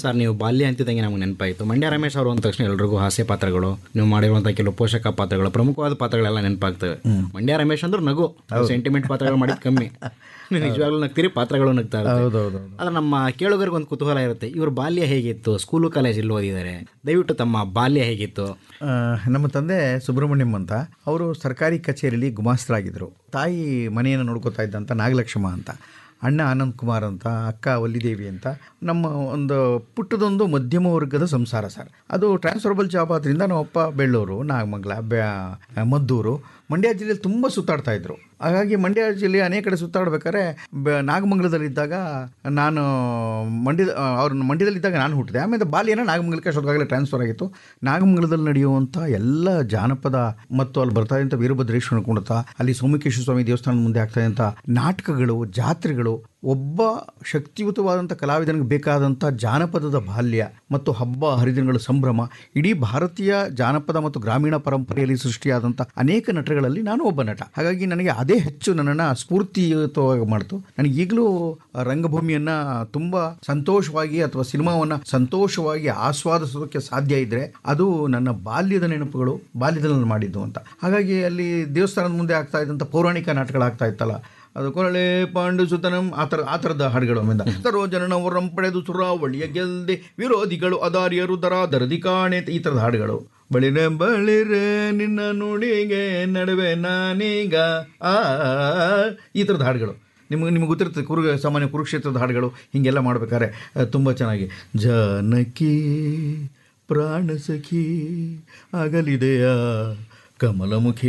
sir ನೀವು ಬಾಲ್ಯ ಅಂತಿದ್ದಂಗೆ ನಮ್ಗೆ ನೆನಪಾಯಿತು ಮಂಡ್ಯ ರಮೇಶ್ ಅವರು ಅಂದ ತಕ್ಷಣ ಎಲ್ರಿಗೂ ಹಾಸ್ಯ ಪಾತ್ರಗಳು ನೀವು ಮಾಡಿರುವಂಥ ಕೆಲವು ಪೋಷಕ ಪಾತ್ರಗಳು ಪ್ರಮುಖವಾದ ಪಾತ್ರಗಳೆಲ್ಲ ನೆನಪಾಗ್ತವೆ ಮಂಡ್ಯ ರಮೇಶ್ ಅಂದ್ರೆ ನಗು ಸೆಂಟಿಮೆಂಟ್ ಪಾತ್ರಗಳು ಮಾಡಿದ್ ಕಮ್ಮಿ ನೀವು ನಿಜವಾಗ್ಲೂ ನಗ್ತೀರಿ ಪಾತ್ರಗಳು ನಗ್ತಾ ಇರುತ್ತೆ ಹೌದೌದು ಆದ್ರೆ ನಮ್ಮ ಕೇಳುಗರಿಗೆ ಒಂದು ಕುತೂಹಲ ಇರುತ್ತೆ ಇವ್ರ ಬಾಲ್ಯ ಹೇಗಿತ್ತು ಸ್ಕೂಲು ಕಾಲೇಜ್ ಇಲ್ಲಿ ಓದಿದ್ದಾರೆ ದಯವಿಟ್ಟು ತಮ್ಮ ಬಾಲ್ಯ ಹೇಗಿತ್ತು ಆ, ನಮ್ಮ ತಂದೆ ಸುಬ್ರಹ್ಮಣ್ಯಂ ಅಂತ ಅವರು ಸರ್ಕಾರಿ ಕಚೇರಿಯಲ್ಲಿ ಗುಮಾಸ್ತರಾಗಿದ್ದರು ತಾಯಿ ಮನೆಯನ್ನು ನೋಡ್ಕೋತಾ ಇದ್ದಂಥ ನಾಗಲಕ್ಷ್ಮ ಅಂತ ಅಣ್ಣ ಆನಂದ್ ಕುಮಾರ್ ಅಂತ ಅಕ್ಕ ವಲ್ಲಿದೇವಿ ಅಂತ ನಮ್ಮ ಒಂದು ಪುಟ್ಟದೊಂದು ಮಧ್ಯಮ ವರ್ಗದ ಸಂಸಾರ ಸರ್ ಅದು ಟ್ರಾನ್ಸ್ಫರಬಲ್ ಜಾಬ್ ಆದ್ದರಿಂದ ನಮ್ಮಪ್ಪ ಬೆಳ್ಳೂರು ನಾಗಮಂಗಲ ಬ್ಯಾ ಮದ್ದೂರು ಮಂಡ್ಯ ಜಿಲ್ಲೆಯಲ್ಲಿ ತುಂಬ ಸುತ್ತಾಡ್ತಾ ಇದ್ರು ಹಾಗಾಗಿ ಮಂಡ್ಯ ಜಿಲ್ಲೆ ಅನೇಕ ಕಡೆ ಸುತ್ತಾಡ್ಬೇಕಾದ್ರೆ ಬ- ನಾಗಮಂಗಲದಲ್ಲಿದ್ದಾಗ ನಾನು ಮಂಡ್ಯದ ಅವ್ರ ಮಂಡ್ಯದಲ್ಲಿದ್ದಾಗ ನಾನು ಹುಟ್ಟಿದೆ ಆಮೇಲೆ ಬಾಲ್ಯನ ನಾಗಮಂಗಲಕ್ಕೆ ಅಷ್ಟೊತ್ತಾಗಲೇ ಟ್ರಾನ್ಸ್ಫರ್ ಆಗಿತ್ತು ನಾಗಮಂಗಲದಲ್ಲಿ ನಡೆಯುವಂಥ ಎಲ್ಲ ಜಾನಪದ ಮತ್ತು ಅಲ್ಲಿ ಬರ್ತಾ ಇದ್ದಂಥ ವೀರಭದ್ರೇಶ್ವರ ಕುಣಿತ ಅಲ್ಲಿ ಸೋಮಕೇಶ್ವರ ಸ್ವಾಮಿ ದೇವಸ್ಥಾನದ ಮುಂದೆ ಆಗ್ತಾ ಇದ್ದಂಥ ನಾಟಕಗಳು ಜಾತ್ರೆಗಳು ಒಬ್ಬ ಶಕ್ತಿಯುತವಾದಂಥ ಕಲಾವಿದನಿಗೆ ಬೇಕಾದಂಥ ಜಾನಪದದ ಬಾಲ್ಯ ಮತ್ತು ಹಬ್ಬ ಹರಿದಿನಗಳ ಸಂಭ್ರಮ ಇಡೀ ಭಾರತೀಯ ಜಾನಪದ ಮತ್ತು ಗ್ರಾಮೀಣ ಪರಂಪರೆಯಲ್ಲಿ ಸೃಷ್ಟಿಯಾದಂಥ ಅನೇಕ ನಟಗಳಲ್ಲಿ ನಾನು ಒಬ್ಬ ನಟ ಹಾಗಾಗಿ ನನಗೆ ಅದೇ ಹೆಚ್ಚು ನನ್ನನ್ನು ಸ್ಫೂರ್ತಿಯುತವಾಗಿ ಮಾಡ್ತು ನನಗೆ ಈಗಲೂ ರಂಗಭೂಮಿಯನ್ನು ತುಂಬ ಸಂತೋಷವಾಗಿ ಅಥವಾ ಸಿನಿಮಾವನ್ನು ಸಂತೋಷವಾಗಿ ಆಸ್ವಾದಿಸೋದಕ್ಕೆ ಸಾಧ್ಯ ಇದ್ದರೆ ಅದು ನನ್ನ ಬಾಲ್ಯದ ನೆನಪುಗಳು ಬಾಲ್ಯದಲ್ಲಿ ನಾನು ಮಾಡಿದ್ದು ಅಂತ ಹಾಗಾಗಿ ಅಲ್ಲಿ ದೇವಸ್ಥಾನದ ಮುಂದೆ ಆಗ್ತಾ ಇದ್ದಂಥ ಪೌರಾಣಿಕ ನಾಟಕಗಳಾಗ್ತಾ ಇತ್ತಲ್ಲ ಅದು ಕೊರಳೆ ಪಾಂಡು ಸುತನಂ ಆ ಥರ ಆ ಥರದ ಹಾಡುಗಳು ಆಮೇಲೆ ಸರ್ವಜನನವರಂ ಪಡೆದು ಸುರಾವಳಿಯ ಗೆಲ್ದೆ ವಿರೋಧಿಗಳು ಅದಾರ್ಯರು ದರಾದರದಿ ಕಾಣೆ ಈ ಥರದ ಹಾಡುಗಳು ಬಳಿರೆ ಬಳಿರೆ ನಿನ್ನ ನುಡಿಗೆ ನಡುವೆ ನಾನೀಗ ಆ ಈ ಥರದ ಹಾಡುಗಳು ನಿಮಗೆ ನಿಮಗೆ ಗೊತ್ತಿರ್ತದೆ ಕುರು ಸಾಮಾನ್ಯ ಕುರುಕ್ಷೇತ್ರದ ಹಾಡುಗಳು ಹೀಗೆಲ್ಲ ಮಾಡ್ಬೇಕಾದ್ರೆ ತುಂಬ ಚೆನ್ನಾಗಿ ಜನಕಿ ಪ್ರಾಣ ಸಖಿ ಆಗಲಿದೆಯಾ ಕಮಲಮುಖಿ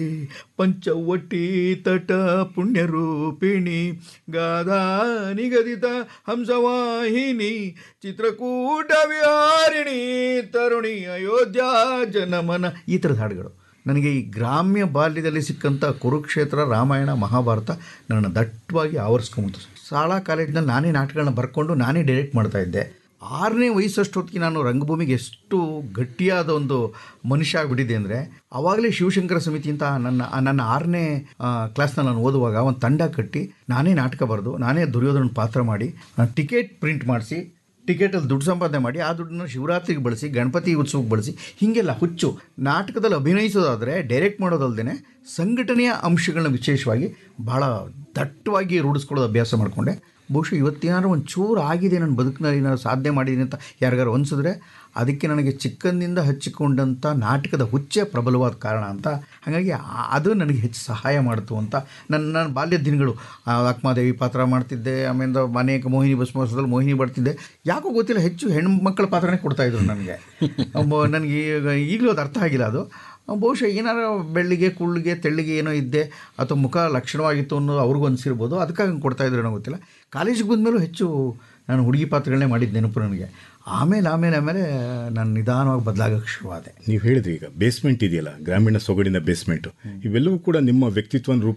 ಪಂಚವಟಿ ತಟ ಪುಣ್ಯರೂಪಿಣಿ ಗಾಧಾ ನಿಗದಿತ ಹಂಸವಾಹಿನಿ ಚಿತ್ರಕೂಟ ವಿಹಾರಿಣಿ ತರುಣಿ ಅಯೋಧ್ಯ ಜನಮನ ಈ ಥರದ ಹಾಡುಗಳು ನನಗೆ ಈ ಗ್ರಾಮ್ಯ ಬಾಲ್ಯದಲ್ಲಿ ಸಿಕ್ಕಂಥ ಕುರುಕ್ಷೇತ್ರ ರಾಮಾಯಣ ಮಹಾಭಾರತ ನನ್ನ ದಟ್ಟವಾಗಿ ಆವರಿಸ್ಕೊಂಬಿಟ್ಟು ಶಾಲಾ ಕಾಲೇಜಿನಲ್ಲಿ ನಾನೇ ನಾಟಕಗಳನ್ನ ಬರ್ಕೊಂಡು ನಾನೇ ಡೈರೆಕ್ಟ್ ಮಾಡ್ತಾ ಇದ್ದೆ ಆರನೇ ವಯಸ್ಸಷ್ಟೊತ್ತಿಗೆ ನಾನು ರಂಗಭೂಮಿಗೆ ಎಷ್ಟು ಗಟ್ಟಿಯಾದ ಒಂದು ಮನುಷ್ಯ ಆಗಿಬಿಟ್ಟಿದೆ ಅಂದರೆ ಆವಾಗಲೇ ಶಿವಶಂಕರ ಸಮಿತಿ ಅಂತ ನನ್ನ ನನ್ನ ಆರನೇ ಕ್ಲಾಸ್ನಲ್ಲಿ ನಾನು ಓದುವಾಗ ಒಂದು ತಂಡ ಕಟ್ಟಿ ನಾನೇ ನಾಟಕ ಬರೆದು ನಾನೇ ದುರ್ಯೋಧನ ಪಾತ್ರ ಮಾಡಿ ಟಿಕೆಟ್ ಪ್ರಿಂಟ್ ಮಾಡಿಸಿ ಟಿಕೆಟಲ್ಲಿ ದುಡ್ಡು ಸಂಪಾದನೆ ಮಾಡಿ ಆ ದುಡ್ಡನ್ನು ಶಿವರಾತ್ರಿಗೆ ಬಳಸಿ ಗಣಪತಿ ಉತ್ಸವಕ್ಕೆ ಬಳಸಿ ಹೀಗೆಲ್ಲ ಹುಚ್ಚು ನಾಟಕದಲ್ಲಿ ಅಭಿನಯಿಸೋದಾದರೆ ಡೈರೆಕ್ಟ್ ಮಾಡೋದಲ್ಲದೆ ಸಂಘಟನೆಯ ಅಂಶಗಳನ್ನ ವಿಶೇಷವಾಗಿ ಭಾಳ ದಟ್ಟವಾಗಿ ರೂಢಿಸ್ಕೊಳ್ಳೋದು ಅಭ್ಯಾಸ ಮಾಡಿಕೊಂಡೆ ಬಹುಶಃ ಇವತ್ತೇನಾದ್ರು ಒಂದು ಚೂರು ಆಗಿದೆ ನನ್ನ ಬದುಕಿನಲ್ಲಿ ಏನಾದ್ರು ಸಾಧನೆ ಮಾಡಿದ್ದೀನಿ ಅಂತ ಯಾರಿಗಾರು ಅನಿಸಿದ್ರೆ ಅದಕ್ಕೆ ನನಗೆ ಚಿಕ್ಕಂದಿಂದ ಹಚ್ಚಿಕೊಂಡಂಥ ನಾಟಕದ ಹುಚ್ಚೆ ಪ್ರಬಲವಾದ ಕಾರಣ ಅಂತ ಹಾಗಾಗಿ ಆ- ಅದು ನನಗೆ ಹೆಚ್ಚು ಸಹಾಯ ಮಾಡಿತು ಅಂತ ನನ್ನ ನನ್ನ ಬಾಲ್ಯದ ದಿನಗಳು ಆ, ಅಕ್ಮಾದೇವಿ ಪಾತ್ರ ಮಾಡ್ತಿದ್ದೆ ಆಮೇಲೆ ಅನೇಕ ಮೋಹಿನಿ ಭಸ್ಮೋತ್ಸವದಲ್ಲಿ ಮೋಹಿನಿ ಬರ್ತಿದ್ದೆ ಯಾಕೋ ಗೊತ್ತಿಲ್ಲ ಹೆಚ್ಚು ಹೆಣ್ಮಕ್ಳ ಪಾತ್ರನೇ ಕೊಡ್ತಾಯಿದ್ರು ನನಗೆ ಒಬ್ಬ ನನಗೆ ಈಗ ಈಗಲೂ ಅದು ಅರ್ಥ ಆಗಿಲ್ಲ ಅದು ಬಹುಶಃ ಏನಾರ ಬೆಳ್ಳಿಗೆ ಕುಳ್ಳಿಗೆ ತೆಳ್ಳಿಗೆ ಏನೋ ಇದ್ದೆ ಅಥವಾ ಮುಖ ಲಕ್ಷಣವಾಗಿತ್ತು ಅನ್ನೋದು ಅವ್ರಿಗೂ ಅನಿಸಿರ್ಬೋದು ಅದಕ್ಕಾಗಿ ಹಂಗೆ ಕೊಡ್ತಾಯಿದ್ರು ಏನೋ ಗೊತ್ತಿಲ್ಲ ಕಾಲೇಜಿಗೆ ಬಂದಮೇಲೂ ಹೆಚ್ಚು ನಾನು ಹುಡುಗಿ ಪಾತ್ರಗಳನ್ನೇ ಮಾಡಿದ್ದು ನೆನಪು ನನಗೆ ಆಮೇಲೆ ಆಮೇಲೆ ಆಮೇಲೆ ನಾನು ನಿಧಾನವಾಗಿ ಬದಲಾಗಕ್ಕೆ ಶುರುವಾದೆ ನೀವು ಹೇಳಿದ್ರಿ ಈಗ ಬೇಸ್ಮೆಂಟ್ ಇದೆಯಲ್ಲ ಗ್ರಾಮೀಣ ಸೊಗಡಿನ ಬೇಸ್ಮೆಂಟ್ ಇವೆಲ್ಲವೂ ಕೂಡ ನಿಮ್ಮ ವ್ಯಕ್ತಿತ್ವನ ರೂಪ